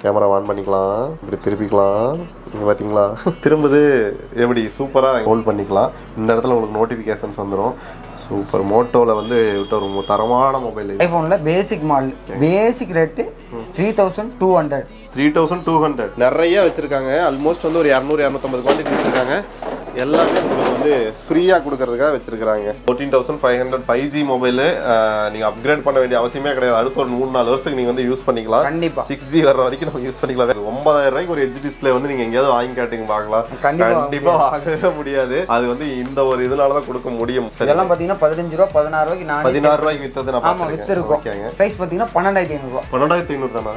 Camera on பண்ணிக்கலாம் இப்படி திருப்பிக்கலாம் இங்கே பார்த்தீங்களா திரும்புது எப்படி சூப்பராக ஹோல்ட் பண்ணிக்கலாம் இந்த இடத்துல உங்களுக்கு நோட்டிஃபிகேஷன்ஸ் வந்துடும் சூப்பர் மோட்டோவில் வந்து விட்ட ஒரு மு- தரமான மொபைல் ஐஃபோனில் basic model basic rate three thousand two hundred three thousand two hundred நிறைய வச்சுருக்காங்க ஆல்மோஸ்ட் வந்து ஒரு இரநூறு இரநூத்தம்பது குவான்டிட்டி வச்சுருக்காங்க எல்லாமே உங்களுக்கு வந்து ஃப்ரீயாக கொடுக்கறதுக்காக வச்சிருக்காங்க fourteen thousand five hundred five G mobile நீங்கள் அப்கிரேட் பண்ண வேண்டிய அவசியமே கிடையாது அடுத்த ஒரு மூணு நாலு வருஷத்துக்கு நீங்கள் வந்து யூஸ் பண்ணிக்கலாம் கண்டிப்பா சிக்ஸ் ஜி வர வரைக்கும் நம்ம யூஸ் பண்ணிக்கலாம் ஒன்பதாயிரம் ரூபாய்க்கு ஒரு எட்ஜ் டிஸ்பிளே வந்து நீங்க எங்கேயாவது வாங்கி காட்டுங்க பார்க்கலாம் கண்டிப்பா கண்டிப்பா வாங்கவே முடியாது அது வந்து இந்த ஒரு இதனால தான் கொடுக்க முடியும் சரி இதெல்லாம் பார்த்தீங்கன்னா பதினஞ்சு ரூபா பதினாறு ரூபாய்க்கு நான் பதினாறு ரூபாய்க்கு வித்தது நான் ஆமாம் பார்த்துருக்கேன் விற்றுருக்கோம் ஓகேங்க ப்ரைஸ் பார்த்தீங்கன்னா பன்னெண்டாயிரத்தி ஐநூறுரூவா பன்னெண்டாயிரத்தி ஐநூறு தானா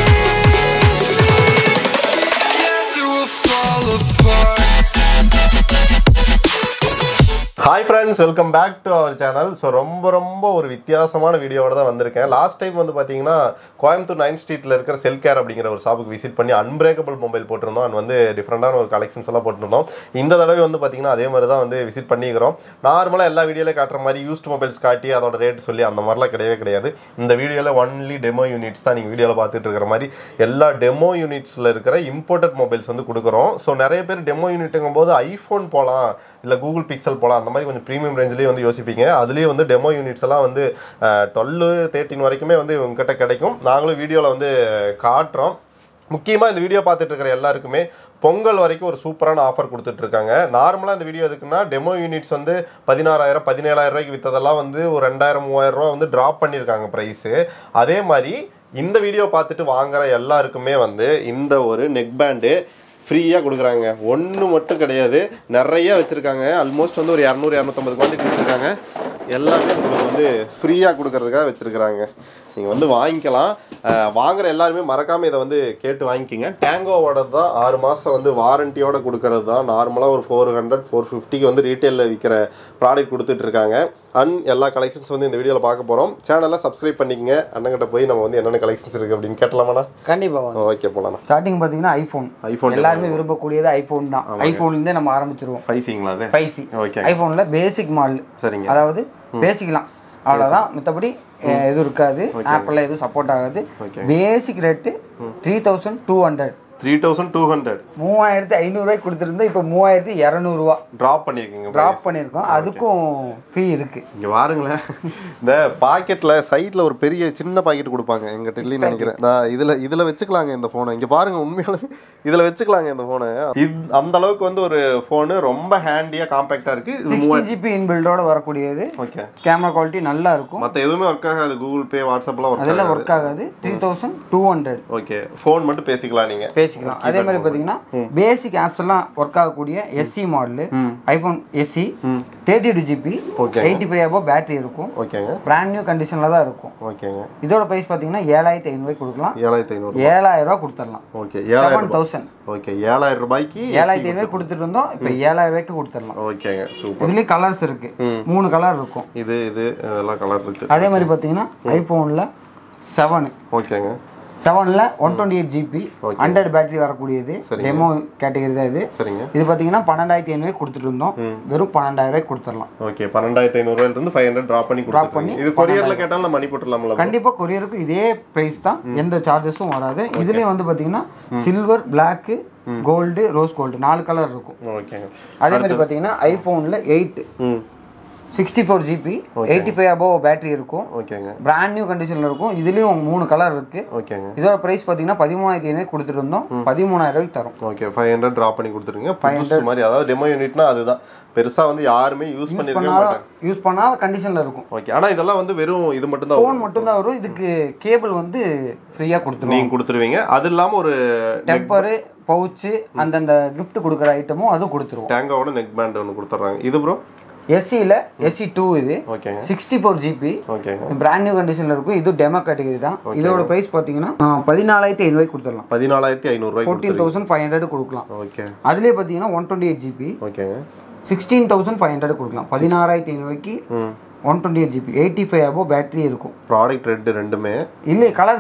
hi friends welcome back to our channel so ரொம்ப ரொம்ப ஒரு வித்தியாசமான வீடியோவோட தான் வந்திருக்கேன் லாஸ்ட் டைம் வந்து பார்த்தீங்கன்னா கோயம்புத்தூர் நைன் ஸ்ட்ரீட்டில் இருக்கிற செல் கேர் அப்படிங்கிற ஒரு ஷாப்புக்கு விசிட் பண்ணி அன்பிரேக்கபிள் மொபைல் போட்டிருந்தோம் அண்ட் வந்து டிஃப்ரெண்டான ஒரு கலெக்ஷன்ஸ் எல்லாம் போட்டிருந்தோம் இந்த தடவை வந்து பார்த்தீங்கன்னா அதே மாதிரி தான் வந்து விசிட் பண்ணிக்கிறோம் நார்மலாக எல்லா வீடியோவில் காட்டுற மாதிரி யூஸ்ட் மொபைல்ஸ் காட்டி அதோட ரேட் சொல்லி அந்த மாதிரிலாம் கிடையவே கிடையாது இந்த வீடியோவில் ஒன்லி டெமோ யூனிட்ஸ் தான் நீங்கள் வீடியோவில் பார்த்துட்டு இருக்கிற மாதிரி எல்லா டெமோ யூனிட்ஸில் இருக்கிற இம்போர்ட்டட் மொபைல்ஸ் வந்து கொடுக்குறோம் ஸோ நிறைய பேர் டெமோ யூனிட்டுங்கும் போது ஐஃபோன் போகலாம் இல்லை கூகுள் பிக்சல் போகலாம் அந்த மாதிரி கொஞ்சம் ப்ரீமியம் ரேஞ்சிலேயே வந்து யோசிப்பீங்க அதுலேயே வந்து டெமோ யூனிட்ஸ் எல்லாம் வந்து டுவெல் தேர்ட்டின் வரைக்குமே வந்து உங்ககிட்ட கிடைக்கும் நாங்களும் வீடியோவில் வந்து காட்டுறோம் முக்கியமாக இந்த வீடியோ பார்த்துட்டு இருக்கிற எல்லாருக்குமே பொங்கல் வரைக்கும் ஒரு சூப்பரான ஆஃபர் கொடுத்துட்டு இருக்காங்க நார்மலாக இந்த வீடியோ எதுக்குன்னா டெமோ யூனிட்ஸ் வந்து பதினாறாயிரம் பதினேழாயிரம் ரூபாய்க்கு விற்றதெல்லாம் வந்து ஒரு ரெண்டாயிரம் மூவாயிரம் ரூபா வந்து ட்ராப் பண்ணியிருக்காங்க ப்ரைஸு அதே மாதிரி இந்த வீடியோ பார்த்துட்டு வாங்குற எல்லாருக்குமே வந்து இந்த ஒரு நெக் பேண்டு ஃப்ரீயாக கொடுக்குறாங்க ஒன்று மட்டும் கிடையாது நிறைய வச்சுருக்காங்க ஆல்மோஸ்ட் வந்து ஒரு இரநூறு இரநூத்தம்பது குவான்டிட்டி வச்சுருக்காங்க எல்லாமே உங்களுக்கு வந்து ஃப்ரீயாக கொடுக்கறதுக்காக வச்சுருக்குறாங்க நீங்கள் வந்து வாங்கிக்கலாம் அஹ் வாங்குற எல்லாருமே மறக்காமல் இதை வந்து கேட்டு வாங்கிக்கிங்க டேங்கோவோட தான் ஆறு மாதம் வந்து வாரண்டியோட கொடுக்கறது தான் நார்மலாக ஒரு ஃபோர் ஹண்ட்ரட் ஃபோர் ஃபிஃப்டிக்கு வந்து ரீட்டெயிலில் விற்கிற ப்ராடக்ட் கொடுத்துட்ருக்காங்க அண்ட் எல்லா கலெக்ஷன்ஸ் வந்து இந்த வீடியோவில் பார்க்க போகிறோம் சேனலை சப்ஸ்கிரைப் பண்ணிக்கங்க அண்ணங்கிட்ட போய் நம்ம வந்து என்னென்ன கலெக்ஷன்ஸ் இருக்குது அப்படின்னு கேட்டலாமாண்ணா கண்டிப்பாக ஓகே போகலாண்ணா ஸ்டார்டிங் பார்த்தீங்கன்னா ஐஃபோன் ஐஃபோன் எல்லாருமே விரும்பக்கூடியது ஐஃபோன் தான் ஐஃபோன்லேருந்தே நம்ம ஆரம்பிச்சிருவோம் ஃபைவ் சிங்களா அது ஃபைவ் சி ஓகே ஐஃபோனில் பேசிக் மாடல் சரிங்க அதாவது பேசிக்கலாம் அவ்வளோதான் மற்றபடி எதுவும் இருக்காது ஆப்பிளில் எதுவும் சப்போர்ட் ஆகாது Okay. Basic rate three thousand two hundred three thousand two hundred மூவாயிரத்தி ஐநூறுரூவாய்க்கு கொடுத்துருந்தா இப்போ மூவாயிரத்தி இரநூறுவா ட்ராப் பண்ணியிருக்கீங்க ட்ராப் பண்ணியிருக்கோம் அதுக்கும் ஃபீ இருக்குது இங்கே பாருங்களேன் இந்த பாக்கெட்டில் சைடில் ஒரு பெரிய சின்ன பாக்கெட் கொடுப்பாங்க எங்கிட்ட இல்லைன்னு நினைக்கிறேன் நான் இதில் இதில் வச்சுக்கலாங்க இந்த ஃபோனை இங்கே பாருங்க உண்மையாலே இதில் வச்சுக்கலாங்க இந்த ஃபோனை இது அந்த அளவுக்கு வந்து ஒரு ஃபோனு ரொம்ப ஹேண்டியாக காம்பேக்டாக இருக்குது இது சிக்ஸ்டி ஜிபி இன்பில்டோட வரக்கூடியது ஓகே கேமரா குவாலிட்டி நல்லா இருக்கும் மற்ற எதுவுமே ஒர்க் ஆகாது கூகுள் பே வாட்ஸ்அப்லாம் ஒர்க் அதெல்லாம் ஒர்க் ஆகாது three thousand two hundred okay phone மட்டும் பேசிக்கலாம் நீங்கள் பேசிக்கலாம் அதே மாதிரி பார்த்தீங்கன்னா பேசிக் ஆப்ஸ் எல்லாம் ஒர்க் ஆகக்கூடிய SE model iPhone SE thirty two GB Okay. Eighty five above battery இருக்கும் ஓகேங்க பிராண்ட் நியூ கண்டிஷனில் தான் இருக்கும் ஓகேங்க இதோட ப்ரைஸ் பார்த்தீங்கன்னா ஏழாயிரத்தி ஐநூறுபாய்க்கு கொடுக்கலாம் ஏழாயிரத்தி ஐநூறு ஏழாயிரம் ரூபாய் கொடுத்துடலாம் ஓகே ஏழாயிரம் செவன் தௌசண்ட் ஓகே ஏழாயிரம் ரூபாய்க்கு ஏழாயிரத்தி ஐநூறு கொடுத்துட்டு இருந்தோம் இப்போ ஏழாயிரம் ரூபாய்க்கு கொடுத்துடலாம் ஓகேங்க சூப்பர் இதுலேயும் கலர்ஸ் இருக்கு மூணு கலர் இருக்கும் இது இது இதெல்லாம் கலர் இருக்கு அதே மாதிரி பார்த்தீங்கன்னா ஐஃபோனில் செவனு ஓகேங்க செவனில் one twenty eight GB hundred battery வரக்கூடியது டெமோ கேட்டகரி தான் இது சரிங்க இது பார்த்தீங்கன்னா பன்னெண்டாயிரத்தி ஐநூறு கொடுத்துட்டு இருந்தோம் வெறும் பன்னெண்டாயிரம் ரூபாய்க்கு கொடுத்துடலாம் ஓகே பன்னெண்டாயிரத்தி ஐநூறுவாயிலிருந்து ஃபைவ் ஹண்ட்ரட் ட்ராப் பண்ணி கொடுத்துருங்க இது கொரியரில் கேட்டாலும் நம்ம அனுப்பி விட்டுலாம்ல கண்டிப்பாக கொரியருக்கு இதே ப்ரைஸ் தான் எந்த சார்ஜஸும் வராது இதுலேயும் வந்து பார்த்தீங்கன்னா silver black gold rose gold நாலு கலர் இருக்கும் ஓகேங்க அதே மாதிரி பார்த்தீங்கன்னா ஐஃபோனில் எயிட் ம் sixty four GB eighty five above battery இருக்கும் ஓகேங்க பிராண்ட் நியூ கண்டிஷனில் இருக்கும் இதுலேயும் மூணு கலர் இருக்கு ஓகேங்க இதோட ப்ரைஸ் பார்த்தீங்கன்னா பதிமூணாயிரத்தி ஐநூறு கொடுத்துட்டு இருந்தோம் பதிமூணாயிரம் ரூபாய்க்கு தரும் ஓகே ஃபைவ் ஹண்ட்ரட் ட்ராப் பண்ணி கொடுத்துருங்க புதுசு மாதிரி அதாவது டெமோ யூனிட்னா அதுதான் பெருசா வந்து யாருமே யூஸ் பண்ணிருக்கவே பண்ணாத மாட்டாங்க யூஸ் பண்ணாத கண்டிஷனில் இருக்கும் ஓகே ஆனா இதெல்லாம் வந்து வெறும் இது மட்டும் தான் ஃபோன் மட்டும்தான் வரும் இதுக்கு கேபிள் வந்து ஃப்ரீயாக கொடுத்துருவோம் நீங்க கொடுத்துருவீங்க அது இல்லாம ஒரு டெம்பரு பவுச்சு அந்தந்த gift கொடுக்குற ஐட்டமும் அதுவும் கொடுத்துருவோம் டேங்காவோட நெக் பேண்ட் ஒன்று கொடுத்துட்றாங்க இது ப்ரோ எஸ்சியில் எஸ்சி டூ இது ஓகேங்க சிக்ஸ்டி ஃபோர் ஜிபி ஓகேங்க பிராண்ட் நியூ கண்டிஷனில் இருக்கும் இது டெமோ கேட்டகரி தான் இதோட ப்ரைஸ் பார்த்தீங்கன்னா பதினாலாயிரத்தி ஐநூறுவாய்க்கு கொடுத்துடலாம் பதினாலாயிரத்தி ஐநூறுரூவாய்க்கு ஃபோர்டீன் தௌசண்ட் ஃபைவ் ஹண்ட்ரட் கொடுக்கலாம் ஓகே அதுலேயே பார்த்தீங்கன்னா ஒன் டுவெண்ட்டி எயிட் ஜிபி ஓகேங்க சிக்ஸ்டீன் தௌசண்ட் ஃபைவ் ஹண்ட்ரட் கொடுக்கலாம் பதினாறாயிரத்தி ஐநூறுவாய்க்கு ம் one twenty eight GB eighty five above battery இருக்கும் ப்ராடக்ட் ரெண்டு ரெண்டுமே இல்லை கலர்ஸ் இருக்கு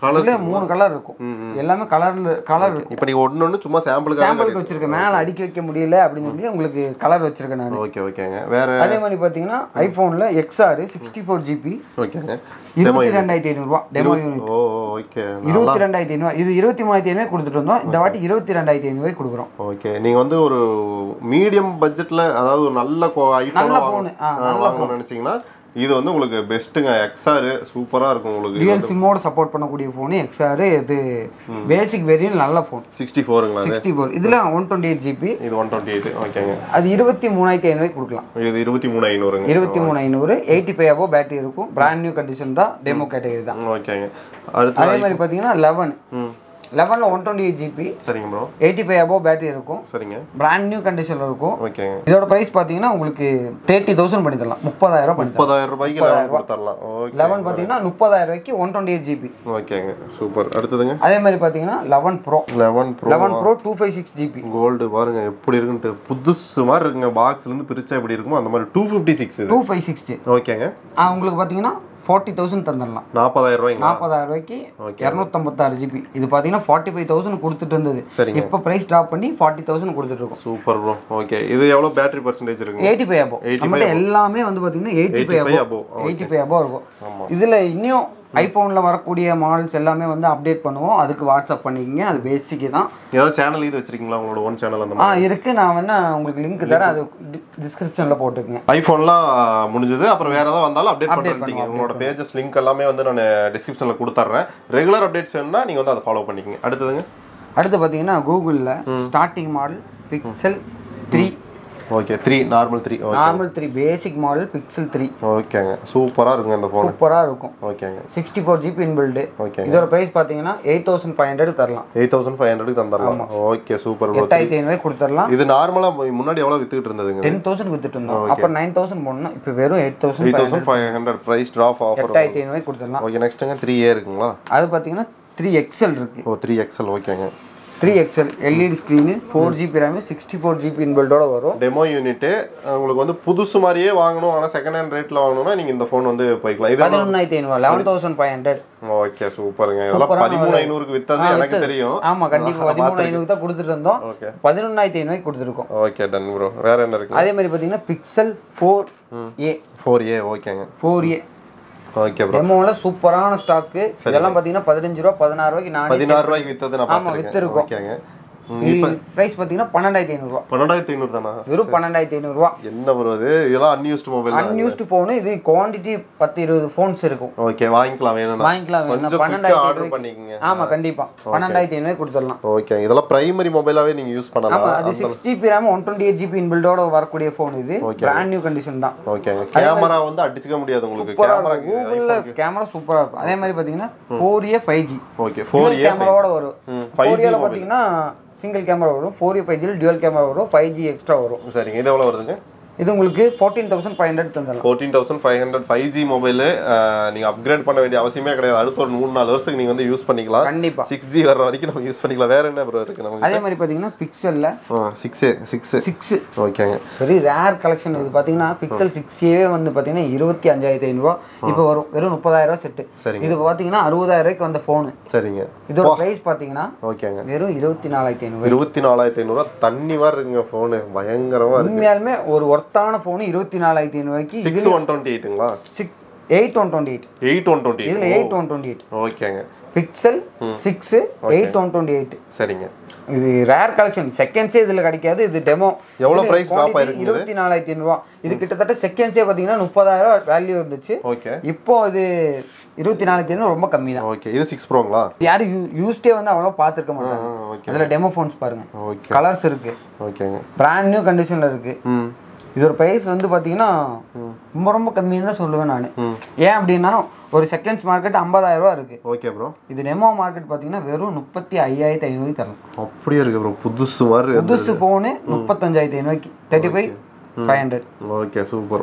Colours இதுல மூணு கலர் இருக்கும் எல்லாமே கலர்ல கலர் இருக்கும் இப்போ நீங்கள் ஒன்று ஒன்று சும்மா சாம்பிளுக்காக சாம்பிளுக்கு வச்சிருக்கேன் மேல அடுக்கி வைக்க முடியல அப்படின்னு சொல்லி உங்களுக்கு கலர் வச்சிருக்கேன் நான் ஓகே ஓகேங்க வேற அதே மாதிரி பாத்தீங்கன்னா ஐபோன்ல எக்ஸ்ஆர் சிக்ஸ்டி ஃபோர் ஜிபி ஓகேங்க இருபத்தி ரெண்டாயிரத்தி ஐநூறுரூவா டெமோ யூனிட் ஓ ஓகே இருபத்தி ரெண்டாயிரத்தி ஐநூறுவா இது இருபத்தி மூணாயிரத்தி ஐநூறு கொடுத்துட்டு இருந்தோம் இந்த வாட்டி இருபத்தி ரெண்டாயிரத்தி ஐநூறுவாய் கொடுக்குறோம் ஓகே நீங்க வந்து ஒரு மீடியம் பட்ஜெட்ல அதாவது ஒரு நல்ல ஐஃபோன் நல்ல phone, ஆ, நல்ல வாங்கணும்னு நினைச்சீங்கன்னா இது வந்து உங்களுக்கு பெஸ்ட்டுங்க எக்ஸ்ஆர் சூப்பரா இருக்கும் உங்களுக்கு ரியல் சிம்மோட சப்போர்ட் பண்ணக்கூடிய ஃபோனு எக்ஸ்ஆர் இது பேசிக் வேரியன்ட் நல்ல ஃபோன் சிக்ஸ்டி ஃபோருங்களா அது சிக்ஸ்டி ஃபோர் இதில் ஒன் டுவெண்ட்டி எயிட் ஜிபி இது ஒன் டுவெண்ட்டி எயிட் ஓகேங்க அது இருபத்தி மூணாயிரத்தி ஐநூறுவாய்க்கு கொடுக்கலாம் இது இருபத்தி மூணு ஐநூறுங்க இருபத்தி மூணு ஐநூறு எயிட்டி ஃபைவ் அபோ பேட்டரி இருக்கும் பிராண்ட் நியூ கண்டிஷன் தான் டெமோ கேட்டகரி தான் ஓகேங்க அடுத்து அதே மாதிரி பார்த்தீங்கன்னா லெவன் ம் லெவனில் ஒன் டுவெண்ட்டி எயிட் ஜிபி சரிங்க pro eighty five above battery இருக்கும் சரிங்க பிராண்ட் நியூ கண்டிஷனில் இருக்கும் ஓகேங்க இதோட ப்ரைஸ் பார்த்தீங்கன்னா உங்களுக்கு தேர்ட்டி தௌசண்ட் பண்ணி தரலாம் முப்பதாயிரம் பண்ணி தரலாம் முப்பதாயிரம் ரூபாய்க்கு லெவன் கொடுத்துடலாம் ஓகே லெவன் பார்த்தீங்கன்னா முப்பதாயிரம் ரூபாய்க்கு ஒன் டுவெண்ட்டி எயிட் ஜிபி ஓகேங்க சூப்பர் அடுத்ததுங்க அதே மாதிரி பார்த்தீங்கன்னா eleven pro eleven pro eleven pro two five six GB gold பாருங்க எப்படி இருக்குன்ட்டு புதுசு மாதிரி இருக்குங்க பாக்ஸ்ல இருந்து பிரிச்சா எப்படி இருக்குமோ அந்த மாதிரி டூ ஃபிஃப்டி சிக்ஸ் இது டூ ஃபைவ் சிக்ஸ்டி ஓகேங்க உங்களுக்கு பார்த்தீங்கன்னா ஃபார்ட்டி தௌசண்ட் தந்துடலாம் நாற்பதாயிரம் ரூபாய்ங்களா நாற்பதாயிரம் ரூபாய்க்கு இரநூத்தம்பத்தாறு ஜிபி இது பார்த்தீங்கன்னா ஃபார்ட்டி ஃபைவ் தௌசண்ட் கொடுத்துட்டு இருந்தது சரிங்க இப்போ ப்ரைஸ் ட்ராப் பண்ணி ஃபார்ட்டி தௌசண்ட் கொடுத்துட்டு இருக்கோம் சூப்பர் ப்ரோ ஓகே இது எவ்வளோ பேட்டரி பர்சன்டேஜ் இருக்குங்க எயிட்டி ஃபைவ் அபோ 85 நம்மகிட்ட எல்லாமே வந்து பார்த்தீங்கன்னா eighty five 85 above above. Eighty five above இருக்கும் இதில் இன்னும் ஐஃபோனில் வரக்கூடிய மாடல்ஸ் எல்லாமே வந்து அப்டேட் பண்ணுவோம் அதுக்கு வாட்ஸ்அப் பண்ணிக்கங்க அது பேசிக்கு தான் ஏதாவது சேனல் இது வச்சிருக்கீங்களா உங்களோட ஓன் சேனல் அந்த ஆ இருக்குது நான் வேணா உங்களுக்கு லிங்க் தரேன் அது டிஸ்கிரிப்ஷனில் போட்டுக்குங்க ஐஃபோன்லாம் முடிஞ்சது அப்புறம் வேற ஏதாவது வந்தாலும் அப்டேட் பண்ணிட்டீங்க உங்களோட பேஜஸ் லிங்க் எல்லாமே வந்து நான் டிஸ்கிரிப்ஷனில் கொடுத்துட்றேன் ரெகுலர் அப்டேட்ஸ் வேணும்னா நீங்கள் வந்து அதை ஃபாலோ பண்ணிக்கங்க அடுத்ததுங்க அடுத்து பார்த்தீங்கன்னா கூகுளில் starting model Pixel three okay three normal three okay normal three basic model Pixel three ஓகேங்க சூப்பராக இருக்குங்க இந்த ஃபோன் சூப்பராக இருக்கும் ஓகேங்க சிக்ஸ்டி ஃபோர் ஜிபி இன்பில்டு ஓகேங்க இதோட ப்ரைஸ் பார்த்தீங்கன்னா எயிட் தௌசண்ட் ஃபைவ் ஹண்ட்ரட் தரலாம் எயிட் தௌசண்ட் ஃபைவ் ஹண்ட்ரடுக்கு தந்துடலாம் ஓகே சூப்பர் ப்ரோ எட்டாயிரத்தி ஐநூறு கொடுத்துடலாம் இது நார்மலாக முன்னாடி எவ்வளோ வித்துக்கிட்டு இருந்ததுங்க டென் தௌசண்ட் வித்துட்டு இருந்தோம் அப்போ நைன் தௌசண்ட் போடணும் இப்போ வெறும் eight thousand eight thousand five hundred price drop offer எட்டாயிரத்தி ஐநூறு கொடுத்துடலாம் ஓகே நெக்ஸ்ட்டுங்க த்ரீ ஏ இருக்குங்களா அது பார்த்தீங்கன்னா த்ரீ எக்ஸ்எல் இருக்கு ஓ த்ரீ எக்ஸல் ஓகேங்க three XL LED screen four GB RAM sixty four GB இன்பில்டோட வரும் டெமோ யூனிட்டு உங்களுக்கு வந்து புதுசு மாதிரியே வாங்கணும் ஆனால் செகண்ட் ஹேண்ட் ரேட்டில் வாங்கணும்னா நீங்கள் இந்த ஃபோன் வந்து போய்க்கலாம் இது பதினொன்றாயிரத்தி ஐநூறு eleven thousand five hundred okay சூப்பருங்க இதெல்லாம் பதிமூணு ஐநூறுக்கு வித்தது எனக்கு தெரியும் ஆமா கண்டிப்பா பதிமூணு ஐநூறு தான் கொடுத்துட்டு இருந்தோம் ஓகே பதினொன்றாயிரத்தி ஐநூறு கொடுத்துருக்கோம் ஓகே டன் ப்ரோ வேற என்ன இருக்கு அதே மாதிரி பார்த்தீங்கன்னா Pixel four A four A ஓகேங்க ஃபோர் ஏ ஓகே ப்ரோ டெமோவில் சூப்பரான ஸ்டாக்கு இதெல்லாம் பார்த்தீங்கன்னா பதினஞ்சு ரூபா பதினாறு ரூபாய்க்கு நான் பதினாறு ரூபாய்க்கு வித்தது நான் ஆமா, பார்த்துருக்கேன் வித்திருக்கோம். ஓகேங்க ம், இது ப்ரைஸ் பார்த்தீங்கன்னா பன்னெண்டாயிரத்தி ஐநூறுரூவா பன்னெண்டாயிரத்தி ஐநூறு தானா வெறும் பன்னெண்டாயிரத்தி ஐநூறுரூவா என்ன ப்ரோ இது இதெல்லாம் அன்யூஸ்ட் மொபைல் தான் அன்யூஸ்டு ஃபோனு இது குவான்டிட்டி பத்து இருபது ஃபோன்ஸ் இருக்கும் ஓகே வாங்கிக்கலாம் வேணும்னா வாங்கிக்கலாம் வேணா கொஞ்சம் குயிக்காக பன்னெண்டாயிரத்தி ஆர்டர் ஐநூறு பண்ணிக்கங்க ஆமா கண்டிப்பா பன்னெண்டாயிரத்தி ஐநூறு கொடுத்துடலாம் ஓகே இதெல்லாம் பிரைமரி மொபைலாவே நீங்க யூஸ் பண்ணலாம் ஆமா அது six GB RAM one twenty eight GB இன்பில்டோட வரக்கூடிய ஃபோன் இது பிராண்ட் நியூ கண்டிஷன் தான் ஓகேங்க கேமரா வந்து அடிச்சுக்க முடியாது உங்களுக்கு சூப்பரா கேமரா இருக்கும் கூகுளில் கேமரா சூப்பரா இருக்கும் அதே மாதிரி பார்த்தீங்கன்னா four A five G okay four A கேமராவோட வரும் ம், ஃபோர் ஏல பார்த்தீங்கன்னா சிங்கிள் கேமரா வரும் ஃபோர் ஏ ஃபைவ் ஜியில் டியூல் கேமரா வரும் ஃபைவ் ஜி எக்ஸ்ட்ரா வரும் சரிங்க இது எவ்வளோ வருதுங்க இது உங்களுக்கு ஃபோர்டீன் தௌசண்ட் ஃபைவ் ஹண்ட்ரட் தந்துடலாம் fourteen thousand five hundred five G mobile நீங்கள் அப்கிரேட் பண்ண வேண்டிய அவசியமே கிடையாது அடுத்த ஒரு மூணு நாலு வருஷத்துக்கு நீங்கள் வந்து யூஸ் பண்ணிக்கலாம் கண்டிப்பா சிக்ஸ் ஜி வர வரைக்கும் நம்ம யூஸ் பண்ணிக்கலாம் வேற என்ன ப்ரோ இருக்கு நமக்கு அதே மாதிரி பார்த்தீங்கன்னா பிக்சலில் சிக்ஸ் ஏ சிக்ஸ் சிக்ஸ் ஓகேங்க வெரி ரேர் கலெக்ஷன் இது பார்த்தீங்கன்னா பிக்சல் சிக்ஸ் ஏவே வந்து பார்த்தீங்கன்னா இருபத்தி அஞ்சாயிரத்தி ஐநூறுரூவா இப்போ வரும் வெறும் முப்பதாயிரம் ரூபா செட்டு சரிங்க. இது பார்த்தீங்கன்னா அறுபதாயிரம் ரூபாய்க்கு வந்த ஃபோனு சரிங்க இதோட ப்ரைஸ் பார்த்தீங்கன்னா ஓகேங்க வெறும் இருபத்தி நாலாயிரத்தி ஐநூறு இருபத்தி நாலாயிரத்தி ஐநூறுரூவா தண்ணி மாதிரி இருக்குங்க ஃபோனு பயங்கரமா இருக்கு உண்மையாலுமே ஒரு ஒர்த்தான ஃபோன் இருபத்தி நாலாயிரத்தி ஐநூறுவாய்க்கு சிக்ஸ் ஒன் டுவெண்ட்டி எயிட்டுங்களா six eight one twenty eight eight one twenty இதில் எயிட் ஒன் டுவெண்ட்டி எயிட் ஓகேங்க Pixel six eight one twenty eight சரிங்க இது ரேர் கலெக்ஷன் செகண்ட்ஸே இதில் கிடைக்காது இது டெமோ எவ்வளவு price drop ஆயிருக்கு இது? இருபத்தி நாலாயிரத்தி ஐநூறுவா இது கிட்டத்தட்ட செகண்ட்ஸே பார்த்தீங்கன்னா முப்பதாயிரம் வேல்யூ இருந்துச்சு ஓகே இப்போ இது இருபத்தி நாலாயிரத்தி ஐநூறு ரொம்ப கம்மி தான் ஓகே இது சிக்ஸ் ப்ரோங்களா யாரும் யூ யூஸ்டே வந்து அவ்வளோ பார்த்துருக்க மாட்டாங்க ஓகே அதில் டெமோ ஃபோன்ஸ் பாருங்க ஓகே கலர்ஸ் இருக்கு ஓகேங்க பிராண்ட் நியூ கண்டிஷனில் இருக்கு ம் இதோட ப்ரைஸ் வந்து பார்த்தீங்கன்னா ரொம்ப ரொம்ப கம்மின்னு தான் சொல்லுவேன் நான் ஏன் அப்படின்னா ஒரு செகண்ட்ஸ் மார்க்கெட் ஐம்பதாயிரம் ரூபா இருக்கு ஓகே ப்ரோ இது டெமோ மார்க்கெட் பார்த்தீங்கன்னா வெறும் முப்பத்தி ஐயாயிரத்தி ஐநூறு தரலாம் அப்படியே இருக்கு ப்ரோ புதுசு மாதிரி இருக்கு. புதுசு ஃபோனு முப்பத்தஞ்சாயிரத்தி ஐநூறுக்கு thirty five five hundred okay super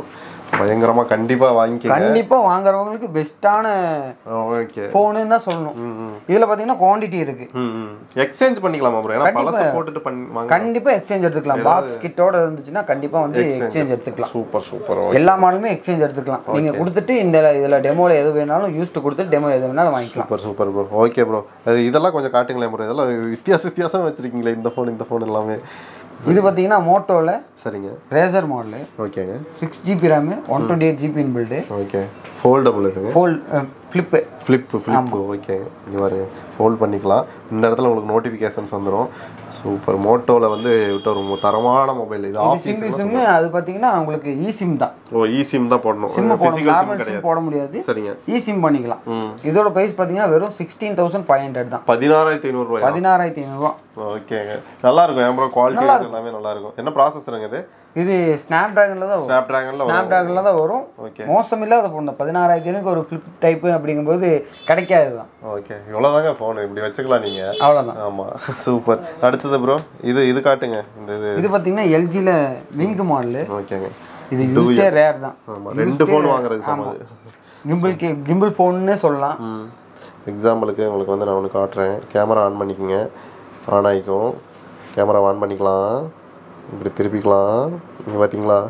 பயங்கரமா கண்டிப்பா வாங்கிக்கங்க கண்டிப்பாக வாங்குறவங்களுக்கு பெஸ்ட்டான ஓகே ஃபோனுன்னு தான் சொல்லணும் இதில் பார்த்தீங்கன்னா குவாண்டிட்டி இருக்கு எக்ஸ்சேஞ்ச் பண்ணிக்கலாமா ப்ரோ ஏன்னா பழச போட்டுட்டு பண்ணி வாங்க கண்டிப்பாக எக்ஸ்சேஞ்ச் எடுத்துக்கலாம் பாக்ஸ் கிட்டோட இருந்துச்சுன்னா கண்டிப்பாக வந்து எக்ஸ்சேஞ்ச் எடுத்துக்கலாம் சூப்பர் சூப்பர் எல்லா மாடலுமே எக்ஸ்சேஞ்ச் எடுத்துக்கலாம் நீங்க கொடுத்துட்டு இந்த இதுல டெமோல எது வேணாலும் யூஸ்டு கொடுத்துட்டு டெமோ எது வேணாலும் வாங்கிக்கலாம் super super bro okay bro அது இதெல்லாம் கொஞ்சம் காட்டுங்களேன் ப்ரோ இதெல்லாம் வித்தியாச வித்தியாசம் வச்சிருக்கீங்களே இந்த ஃபோன் இந்த ஃபோன் எல்லாமே இது பார்த்தீங்கன்னா மோட்டோவில் சரிங்க ரேசர் மாடலு ஓகேங்க six GB RAM one twenty eight GB built okay foldable இதுங்க ஃபோல் ஃப்ளிப்பு ஃப்ளிப்பு ஃப்ளிப்பு ஓகேங்க இங்கே பாருங்க ஃபோல்ட் பண்ணிக்கலாம் இந்த இடத்துல உங்களுக்கு நோட்டிஃபிகேஷன்ஸ் வந்துடும் சூப்பர் மோட்டோவில் வந்து விட்ட ஒரு மு- தரமான மொபைல் இது ஆஃபீஸ் சிங்கிள் சிம்மு அது பார்த்தீங்கன்னா உங்களுக்கு இ சிம் தான் ஓ இ சிம் தான் போடணும் சிம்மு போட ஃபிசிக்கல் சிம் நார்மல் கிடையாது சிம் போட முடியாது சரிங்க இ சிம் பண்ணிக்கலாம் ம் இதோட ப்ரைஸ் பார்த்தீங்கன்னா வெறும் சிக்ஸ்டீன் தௌசண்ட் ஃபைவ் ஹண்ட்ரட் தான் பதினாறாயிரத்தி ஐநூறுரூவா பதினாறாயிரத்தி ஐநூறுரூவா ஓகே நல்லா இருக்கும் ஏன் ப்ரோ குவாலிட்டி எல்லாமே நல்லா இருக்கும் என்ன ப்ராசஸருங்க இது இது ஸ்னாப் ட்ராகனில் தான் வரும் ஸ்னாப் ட்ராகனில் ஸ்னாப் ட்ராகனில் தான் வரும் ஓகே மோசம் இல்லாத ஃபோன் தான் பதினாறாயிரத்தி ஐநூறுக்கு ஒரு ஃப்ளிப் டைப்பு அப்படிங்கும்போது கிடைக்காது தான் ஓகே இவ்வளோதாங்க ஃபோன் இப்படி வச்சுக்கலாம் நீங்கள் அவ்வளோதான் ஆமாம் சூப்பர் அடுத்தது ப்ரோ இது இது காட்டுங்க இந்த இது இது பார்த்தீங்கன்னா எல்ஜியில் விங்க் மாடலு ஓகேங்க இது யூஸ்டே ரேர் தான் ஆமாம் ரெண்டு ஃபோன் வாங்குறது சமது கிம்பிள் கே கிம்பிள் ஃபோன்னு சொல்லலாம் ம் எக்ஸாம்பிளுக்கு உங்களுக்கு வந்து நான் ஒன்று காட்டுறேன் கேமரா ஆன் பண்ணிக்கோங்க ஆன் ஆகிக்கும் கேமரா ஆன் பண்ணிக்கலாம் இப்படி திருப்பிக்கலாம் இங்கே பார்த்தீங்களா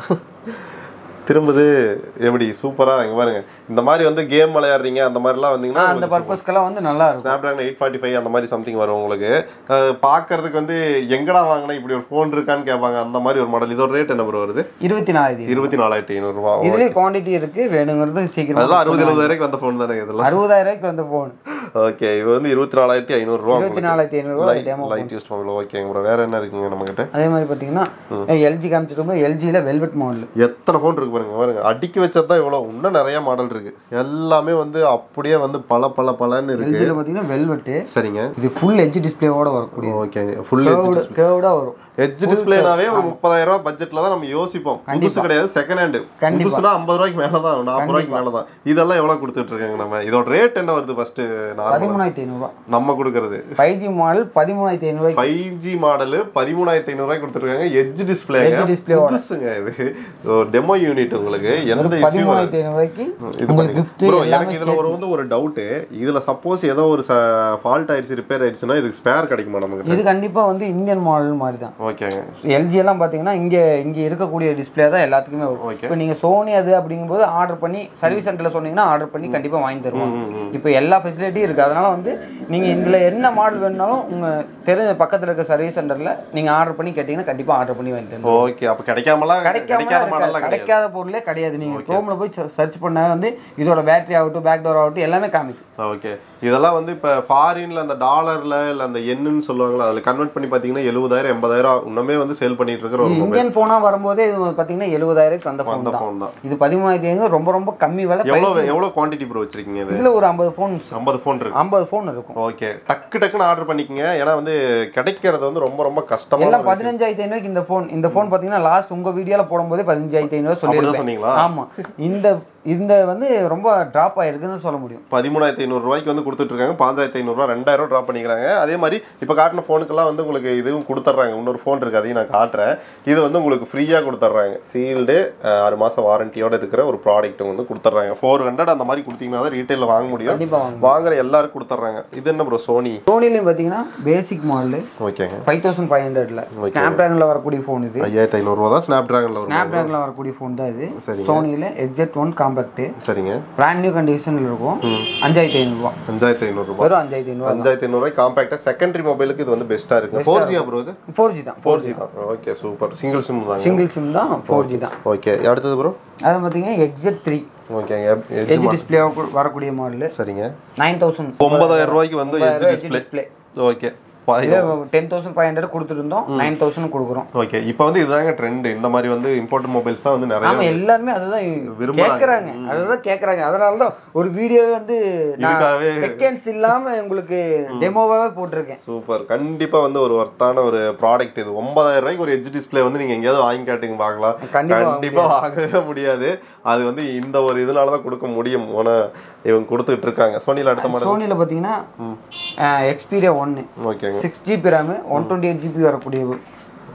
திரும்புது எப்படி சூப்பராக இங்கே பாருங்க இந்த மாதிரி வந்து கேம் விளையாடுறீங்க அந்த மாதிரிலாம் வந்தீங்கன்னா அந்த பர்பஸ்க்கெல்லாம் வந்து நல்லா இருக்கும் Snapdragon eight forty five அந்த மாதிரி சம்திங் வரும் உங்களுக்கு அஹ் பார்க்கறதுக்கு வந்து எங்கடா வாங்கினா இப்படி ஒரு ஃபோன் இருக்கான்னு கேட்பாங்க அந்த மாதிரி ஒரு மாடல் இதோட ரேட் என்ன ப்ரோ வருது இருபத்தி நாலாயிரத்தி இருபத்தி நாலாயிரத்தி ஐநூறுரூவா இதுலேயே குவாண்டிட்டி இருக்கு வேணுங்கிறது சீக்கிரம் அதெல்லாம் அறுபது எழுபதாயிரம் வந்த ஃபோன் தானே இதெல்லாம் அறுபதாயிரம் ரூபாய்க்கு வந்த ஃபோன் ஓகே இது வந்து இருபத்தி நாலாயிரத்தி ஐநூறுரூவா இருபத்தி நாலாயிரத்தி ஐநூறுரூவா டெமோ லைட் யூஸ் மொபைல் ஓகேங்க ப்ரோ வேற என்ன இருக்குங்க நம்மகிட்ட அதே மாதிரி பார்த்தீங்கன்னா எல்ஜி காமிச்சிருக்கும் எல்ஜியில் வெல்வெட் மாடல் எத்தனை ஃபோன் இருக்கு பாருங்க பாருங்க அடுக்கி வச்சது தான் இவ்வளோ இன்னும் நிறைய மாடல் இருக்கு எல்லாமே வந்து அப்படியே வந்து பல பல பலன்னு இருக்கு எல்ஜியில் பார்த்தீங்கன்னா வெல்வெட்டு சரிங்க இது ஃபுல் எட்ஜ் டிஸ்பிளேவோட வரக்கூடிய ஓகே ஃபுல் கேர்வ்டாக வரும் எட்ஜ் டிஸ்பிளேனாவே ஒரு முப்பதாயிரம் ரூபாய் பட்ஜெட்ல தான் நம்ம யோசிப்போம் புதுசு கிடையாது செகண்ட் ஹேண்ட் புதுசுனா ஐம்பது ரூபாய்க்கு மேல தான் நாற்பது ரூபாய்க்கு மேல தான் இதெல்லாம் எவ்வளவு கொடுத்துட்டு இருக்காங்க நம்ம இதோட ரேட் என்ன வருது ஃபர்ஸ்ட் நார்மல் பதிமூணாயிரத்தி ஐநூறுரூவா நம்ம கொடுக்கறது ஃபைவ் ஜி மாடல் பதிமூணாயிரத்தி ஐநூறுரூவாய்க்கு ஃபைவ் ஜி மாடலு பதிமூணாயிரத்தி ஐநூறுரூவாய்க்கு கொடுத்துருக்காங்க எட்ஜ் டிஸ்பிளே Edge display புதுசுங்க இது டெமோ யூனிட் உங்களுக்கு எந்த இஷ்யூ பதிமூணாயிரத்தி ஐநூறுரூவாய்க்கு இது உங்களுக்கு கிஃப்ட் ப்ரோ எல்லாமே எனக்கு இதுல ஒரு வந்து ஒரு டவுட் இதுல சப்போஸ் ஏதோ ஒரு ஃபால்ட் ஆயிடுச்சு ரிப்பேர் ஆயிடுச்சுன்னா இதுக்கு ஸ்பேர் கிடைக்குமா நமக்கு இது கண்டிப்பா வந்து இந்தியன் மாடல் மாதிரி தான் ஓகேங்க எல்ஜி எல்லாம் பார்த்தீங்கன்னா இங்கே இங்கே இருக்கக்கூடிய டிஸ்பிளே தான் எல்லாத்துக்குமே வரும் Okay. இப்போ நீங்கள் சோனி அது அப்படிங்கும்போது ஆர்டர் பண்ணி சர்வீஸ் சென்டரில் சொன்னீங்கன்னா ஆர்டர் பண்ணி கண்டிப்பாக வாங்கி தருவாங்க இப்போ எல்லா ஃபெசிலிட்டியும் இருக்குது அதனால வந்து நீங்கள் இதில் என்ன மாடல் வேணுனாலும் உங்கள் தெரிஞ்ச பக்கத்தில் இருக்க சர்வீஸ் சென்டரில் நீங்கள் ஆர்டர் பண்ணி கேட்டிங்கன்னா கண்டிப்பாக ஆர்டர் பண்ணி வாங்கி தருவோம் ஓகே அப்ப கிடைக்காமலாம் கிடைக்காம கிடைக்காத இருக்காது. மாடல்லாம் கிடையாது கிடைக்காத பொருளே கிடையாது நீங்கள் க்ரோமில் போய் சர்ச் பண்ணா வந்து இதோட பேட்டரி ஆகட்டும் பேக் டோர் ஆகட்டும் எல்லாமே காமிக்கும் ஓகே இதெல்லாம் வந்து இப்போ ஃபாரின்ல அந்த டாலர்ல இல்ல அந்த எண்ணுன்னு சொல்லுவாங்களா அதில் கன்வெர்ட் பண்ணி பார்த்தீங்கன்னா எழுபதாயிரம் எண்பதாயிரம் இன்னுமே வந்து சேல் பண்ணிட்டு இருக்கிற ஒரு மொபைல் இந்தியன் ஃபோனாக வரும்போதே இது பார்த்தீங்கன்னா எழுபதாயிரக்கு அந்த ஃபோன் அந்த தான் ஃபோன் தான் இது பதிமூணாயிரத்தி ஐநூறு ரொம்ப ரொம்ப கம்மி விலை எவ்வளோ எவ்வளோ குவான்டிட்டி ப்ரோ வச்சிருக்கீங்க இது இதில் ஒரு ஐம்பது ஃபோன் ஐம்பது ஃபோன் இருக்கு ஐம்பது ஃபோன் இருக்கும் ஓகே டக்கு டக்குன்னு ஆர்டர் பண்ணிக்கங்க ஏன்னா வந்து கிடைக்கிறது வந்து ரொம்ப ரொம்ப கஷ்டமா எல்லாம் பதினஞ்சாயிரத்தி ஐநூறுக்கு இந்த ஃபோன் இந்த ஃபோன் பார்த்தீங்கன்னா லாஸ்ட் உங்க வீடியோல போடும்போதே பதினஞ்சாயிரத்தி ஐநூறு அப்படிதான் சொல்லியிருப்பேன் சொன்னீங்களா ஆமா இந்த இந்த வந்து ரொம்ப டிராப் ஆயிருக்குன்னு சொல்ல முடியும் பதிமூணாயிரத்தி ஐநூறு ரூபாய்க்கு வந்து கொடுத்துட்டு இருக்காங்க பாஞ்சாயிரத்தி ஐநூறுரூவா ரெண்டாயிரம் ரூபா ட்ராப் பண்ணிக்கிறாங்க அதே மாதிரி இப்போ காட்டின ஃபோனுக்கெல்லாம் வந்து உங்களுக்கு இதுவும் கொடுத்துட்றாங்க இன்னொரு ஃபோன் இருக்கு அதையும் நான் காட்டுறேன் இது வந்து உங்களுக்கு ஃப்ரீயாக கொடுத்துட்றாங்க சீல்டு ஆறு மாதம் வாரண்டியோட இருக்கிற ஒரு ப்ராடக்ட் வந்து கொடுத்துட்றாங்க ஃபோர் ஹண்ட்ரட் அந்த மாதிரி கொடுத்தீங்கன்னா தான் ரீட்டைலில் வாங்க முடியும் கண்டிப்பா வாங்க வாங்குற எல்லாருக்கும் கொடுத்துட்றாங்க இது என்ன ப்ரோ சோனி சோனிலையும் பார்த்தீங்கன்னா பேசிக் மாடல் ஓகேங்க ஃபைவ் தௌசண்ட் ஃபைவ் ஹண்ட்ரட்ல ஸ்னாப் ட்ராகனில் வரக்கூடிய ஃபோன் இது ஐயாயிரத்தி ஐநூறுரூவா தான் ஸ்னாப் ட்ராகனில் வரும் ஸ்னாப் ட்ராகனில் வரக்கூடிய ஃபோன் தான் இது சரிங்க. சோனியில் எக்ஸெட் ஒன் காம்பேக்ட் சரிங்க பிராண்ட் நியூ கண்டிஷனில் இருக்கும் அஞ்சாயிரத்தி ஐநூறுரூவா அஞ்சாயிரத்தி ஐநூறுரூபா வெறும் அஞ்சாயிரத்தி ஐநூறுவா அஞ்சாயிரத்தி ஐநூறுரூவாய் காம்பேக்டாக செகண்டரி மொபைலுக்கு இது வந்து பெஸ்ட்டாக இருக்கு ஃபோர் ஜியா ப்ரோ இது ஃபோர் ஜி தான் ஃபோர் ஜி தான் ஓகே சூப்பர் சிங்கிள் சிம் தாங்க சிங்கிள் சிம் தான் ஃபோர் ஜி தான் ஓகே அடுத்தது ப்ரோ அது பார்த்தீங்கன்னா எக்ஸெட் த்ரீ ஓகேங்க எஜ் டிஸ்பிளே வரக்கூடிய மாடல் சரிங்க நைன் தௌசண்ட் ஒன்பதாயிரம் ரூபாய்க்கு வந்து edge edge display display okay இதே டென் தௌசண்ட் ஃபைவ் ஹண்ட்ரட் கொடுத்துருந்தோம் நைன் தௌசண்ட் கொடுக்குறோம் ஓகே இப்போ வந்து இதுதாங்க ட்ரெண்ட் இந்த மாதிரி வந்து இம்போர்ட் மொபைல்ஸ் தான் வந்து நிறைய ஆமா எல்லாருமே அதுதான் விரும்புறாங்க. கேட்குறாங்க அதுதான் கேட்குறாங்க அதனால தான் ஒரு வீடியோவே வந்து நான் இதுக்காகவே செகண்ட்ஸ் இல்லாம உங்களுக்கு டெமோவாவே போட்டிருக்கேன் சூப்பர் கண்டிப்பா வந்து ஒரு ஒர்த்தான ஒரு ப்ராடக்ட் இது ஒன்பதாயிரம் ரூபாய்க்கு ஒரு எட்ஜ் டிஸ்பிளே வந்து நீங்க எங்கேயாவது வாங்கி காட்டுங்க பார்க்கலாம் கண்டிப்பா வாங்க கண்டிப்பா வாங்கவே முடியாது அது வந்து இந்த ஒரு இதனால தான் கொடுக்க முடியும் ஆனா இவங்க கொடுத்துட்டு இருக்காங்க சோனியில் அடுத்த மாடல் சோனியில் பார்த்தீங்கன்னா எக்ஸ்பீரியா ஒன்று ஓகேங்க six GB RAM one twenty eight GB வரக்கூடிய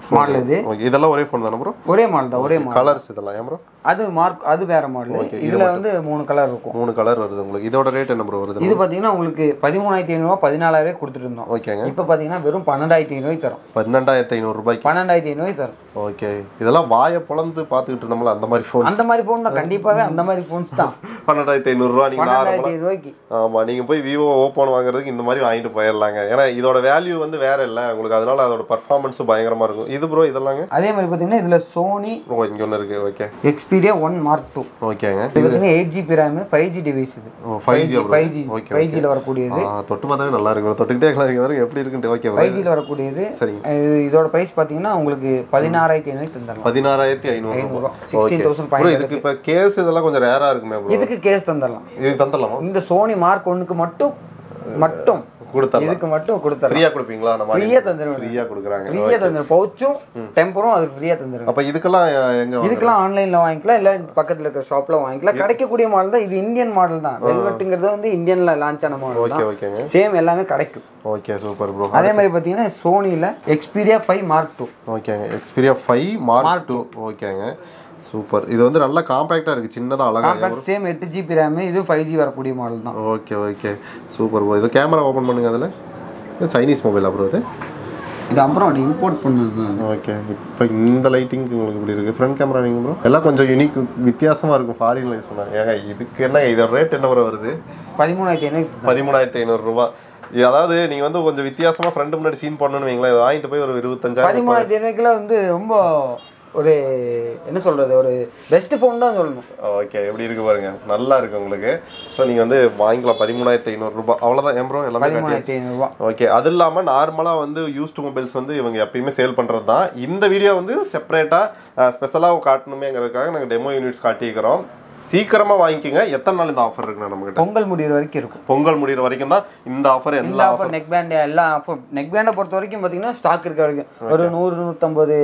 மாடல் இது ஓகே இதெல்லாம் ஒரே ஃபோன் தானே ப்ரோ ஒரே மாடல் தான் ஒரே மாடல் கலர்ஸ் இதெல்லாம் ஏன் ப்ரோ அது மார்க் அது வேற மாடல் இதுல வந்து மூணு கலர் இருக்கும் மூணு கலர் வருது உங்களுக்கு இதோட ரேட் என்ன ப்ரோ வருது இது பாத்தீங்கன்னா உங்களுக்கு பதிமூணாயிரத்தி ஐநூறுவா பதினாலாயிரம் கொடுத்துட்டு இருந்தோம் ஓகேங்க இப்போ பாத்தீங்கன்னா வெறும் பன்னெண்டாயிரத்தி ஐநூறுவாய்க்கு தரும் பன்னெண்டாயிரத்தி ஐநூறு ரூபாய்க்கு பன்னெண்டாயிரத்தி ஐநூறுவாய்க்கு தரும் ஓகே இதெல்லாம் வாயை பொளந்து பார்த்துக்கிட்டு இருந்தோம்ல அந்த மாதிரி ஃபோன் அந்த மாதிரி ஃபோன் தான் கண்டிப்பாவே அந்த மாதிரி ஃபோன்ஸ் தான் பன்னெண்டாயிரத்தி ஐநூறுரூவா நீங்கள் பன்னெண்டாயிரத்தி ஐநூறுவாய்க்கு ஆமா நீங்க போய் விவோ ஓப்போன் வாங்குறதுக்கு இந்த மாதிரி வாங்கிட்டு போயிடலாங்க ஏன்னா இதோட வேல்யூ வந்து வேற இல்ல உங்களுக்கு அதனால அதோட பர்ஃபார்மன்ஸும் பயங்கரமா இருக்கும் இது ப்ரோ இதெல்லாங்க அதே மாதிரி பாத்தீங்கன்னா இதுல சோனி ஓ இங்க ஒன்று இருக்கு okay Xperia one mark two ஓகேங்க இது பார்த்தீங்கன்னா eight GB RAM five G device இது ஓ five G five G okay five ஜியில் வரக்கூடியது தொட்டு பார்த்தாவே நல்லா இருக்கு தொட்டுக்கிட்டே இருக்கலாம் இங்க வரைக்கும் எப்படி இருக்குன்ட்டு ஓகே ப்ரோ ஃபைவ் ஜியில் வரக்கூடியது சரிங்க இது இதோட ப்ரைஸ் பார்த்தீங்கன்னா உங்களுக்கு பதினாறாயிரத்தி ஐநூறுக்கு தந்துடலாம் பதினாறாயிரத்தி ஐநூறு ஐநூறுரூவா okay sixteen thousand bro five இதுக்கு இப்போ கேஸ் இதெல்லாம் கொஞ்சம் ரேரா இருக்குமே ப்ரோ இதுக்கு கேஸ் தந்துடலாம் இது தந்துடலாமா இந்த சோனி மார்க் ஒன்றுக்கு மட்டும் மட்டும் கொடுத்தரலாம் இதுக்கு மட்டும் கொடுத்துறேன் ஃப்ரீயா கொடுப்பீங்களா நம்ம ஃப்ரீயாக தந்துடுவேன் ஃப்ரீயா கொடுக்குறாங்க ஃப்ரீயாக தந்துடும் பவுச்சும் டெம்பரும் அதுக்கு ஃப்ரீயாக தந்துடுவேன் அப்ப இதுக்கெல்லாம் எங்க வாங்க- இதுக்கெல்லாம் ஆன்லைனில் வாங்கிக்கலாம் இல்லை பக்கத்தில் இருக்கிற ஷாப்பில் வாங்கிக்கலாம் கிடைக்கக்கூடிய மாடல் தான் இது இந்தியன் மாடல் தான் வெல்வெட்டுங்கிறது வந்து இந்தியனில் லான்ச் ஆன மாடல் ஓகே தான் ஓகேங்க சேம் எல்லாமே கிடைக்கும் ஓகே சூப்பர் ப்ரோ அதே மாதிரி பார்த்தீங்கன்னா சோனியில் எக்ஸ்பீரியா ஃபைவ் மார்க் டூ ஓகேங்க எக்ஸ்பீரியா ஃபைவ் மார்க் டூ ஓகேங்க சூப்பர் இது வந்து நல்லா காம்பேக்டாக இருக்குது சின்னதாக அழகாக காம்பேக்ட் சேம் எட்டு ஜிபி ரேம் இது ஃபைவ் ஜி வரக்கூடிய மாடல் தான் ஓகே ஓகே சூப்பர் ப்ரோ இது கேமரா ஓப்பன் பண்ணுங்க அதில் இது சைனீஸ் மொபைலா ப்ரோ இது இது அப்புறம் அப்படி இம்போர்ட் பண்ணது ஓகே இப்போ இந்த லைட்டிங்க்கு உங்களுக்கு இப்படி இருக்குது ஃப்ரண்ட் கேமரா வைங்க ப்ரோ எல்லாம் கொஞ்சம் யூனிக் வித்தியாசமாக இருக்கும் ஃபாரின் லைட் சொன்னாங்க ஏங்க இதுக்கு என்ன இதோட ரேட் என்ன ப்ரோ வருது பதிமூணாயிரத்தி ஐநூறு பதிமூணாயிரத்தி ஐநூறுரூவா இது அதாவது நீங்கள் வந்து கொஞ்சம் வித்தியாசமாக ஃப்ரெண்டு முன்னாடி சீன் பண்ணணும்னு வைங்களேன் இதை வாங்கிட்டு போய் ஒரு இருபத்தஞ்சாயிரம் பதிமூணாயிரத்தி ஐநூறுக்குலாம் வந்து ரொம்ப ஒரு என்ன சொல்றது ஒரு பெஸ்ட் ஃபோன் தான் சொல்லணும் ஓகே எப்படி இருக்கு பாருங்க நல்லா இருக்கு உங்களுக்கு ஸோ நீங்கள் வந்து வாங்கிக்கலாம் பதிமூணாயிரத்தி ஐநூறுரூபா அவ்வளோதான் ஏன் ப்ரோ எல்லாமே காட்டியாச்சு. பதிமூணாயிரத்தி ஐநூறுரூவா ஓகே அது இல்லாமல் நார்மலாக வந்து யூஸ்டு மொபைல்ஸ் வந்து இவங்க எப்பயுமே சேல் பண்ணுறது தான் இந்த வீடியோ வந்து செப்பரேட்டாக ஸ்பெஷலாக காட்டணுமேங்கிறதுக்காக நாங்கள் டெமோ யூனிட்ஸ் காட்டிக்கிறோம் சீக்கிரமாக வாங்கிக்கோங்க எத்தனை நாள் இந்த ஆஃபர் இருக்குண்ணா நம்மகிட்ட பொங்கல் முடிகிற வரைக்கும் இருக்கும் பொங்கல் முடிகிற வரைக்கும் தான் இந்த ஆஃபர் எல்லா எல்லா ஆஃபர் நெக் பேண்ட் எல்லா ஆஃபர் நெக் பேண்டை பொறுத்த வரைக்கும் பார்த்தீங்கன்னா ஸ்டாக் இருக்க வரைக்கும் ஒரு நூறு நூற்றம்பது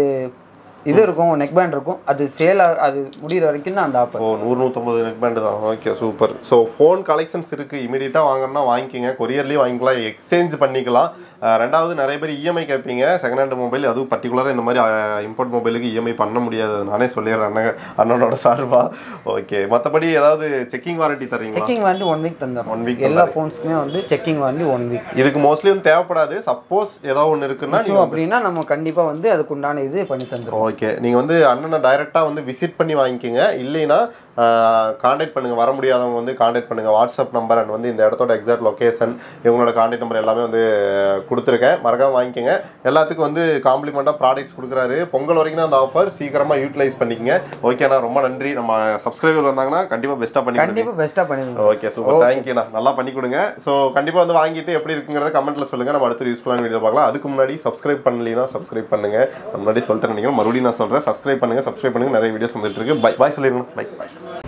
இது இருக்கும் நெக் பேண்ட் இருக்கும் அது சேல் அது முடிகிற வரைக்கும் தான் அந்த ஆஃபர் ஓ நூறு நூற்றம்பது நெக் பேண்டு தான் okay super so phone collections இருக்குது இமீடியட்டாக வாங்கினா வாங்கிக்கோங்க கொரியர்லேயும் வாங்கிக்கலாம் எக்ஸ்சேஞ்ச் பண்ணிக்கலாம் அஹ் ரெண்டாவது நிறைய பேர் இஎம்ஐ கேட்பீங்க செகண்ட் ஹேண்ட் மொபைல் அதுவும் பர்டிகுலராக இந்த மாதிரி இம்போர்ட் மொபைலுக்கு இஎம்ஐ பண்ண முடியாது நானே சொல்லிடுறேன் அண்ணன் அண்ணனோட சார்பா ஓகே மற்றபடி ஏதாவது செக்கிங் வாரண்டி தரீங்களா செக்கிங் வாரண்டி ஒன் வீக் தந்துடும் One week எல்லா ஃபோன்ஸ்க்குமே வந்து செக்கிங் வாரண்டி ஒன் வீக் இதுக்கு மோஸ்ட்லி வந்து தேவைப்படாது சப்போஸ் ஏதோ ஒன்று இருக்குன்னா ஸோ அப்படின்னா நம்ம கண்டிப்பாக வந்து அதுக்கு உண்டான இது பண்ணி தந்துடும் ஓகே நீங்கள் வந்து அண்ணனை டைரெக்டாக வந்து விசிட் பண்ணி வாங்கிக்கோங்க இல்லைன்னா காண்டாக்ட் பண்ணுங்க வர முடியாதவங்க வந்து காண்டாக்ட் பண்ணுங்க வாட்ஸ்அப் நம்பர் அண்ட் வந்து இந்த இடத்தோட எக்ஸாக்ட் லொகேஷன் இவங்களோட காண்டாக்ட் நம்பர் எல்லாமே வந்து கொடுத்துருக்கேன் மறக்காம வாங்கிக்கோங்க எல்லாத்துக்கும் வந்து காம்ப்ளிமெண்ட்டாக ப்ராடக்ட்ஸ் கொடுக்குறாரு பொங்கல் வரைக்கும் தான் அந்த ஆஃபர் சீக்கிரமாக யூட்டிலைஸ் பண்ணிக்கங்க ஓகேண்ணா ரொம்ப நன்றி நம்ம சப்ஸ்கிரைபர் வந்தாங்கன்னா கண்டிப்பாக பெஸ்ட்டாக பண்ணி கொடுங்க. கண்டிப்பாக பெஸ்ட்டாக பண்ணி தந்துடும் ஓகே சூப்பர் தேங்க்யூண்ணா நல்லா பண்ணி கொடுங்க ஸோ கண்டிப்பாக வந்து வாங்கிட்டு எப்படி இருக்குங்கிறத கமெண்ட்ல சொல்லுங்க நம்ம அடுத்து யூஸ்ஃபுல்லான வீடியோ பார்க்கலாம் அதுக்கு முன்னாடி சப்ஸ்கிரைப் பண்ணலைன்னா சப்ஸ்கிரைப் பண்ணுங்க நான் முன்னாடி சொல்லிட்டேன் நினைக்கிறேன் மறுபடியும் நான் சொல்றேன் சப்ஸ்கிரைப் பண்ணுங்க சப்ஸ்கிரைப் பண்ணுங்க நிறைய வீடியோஸ் வந்துட்டு இருக்கு பை பாய் சொல்லிடுங்க பை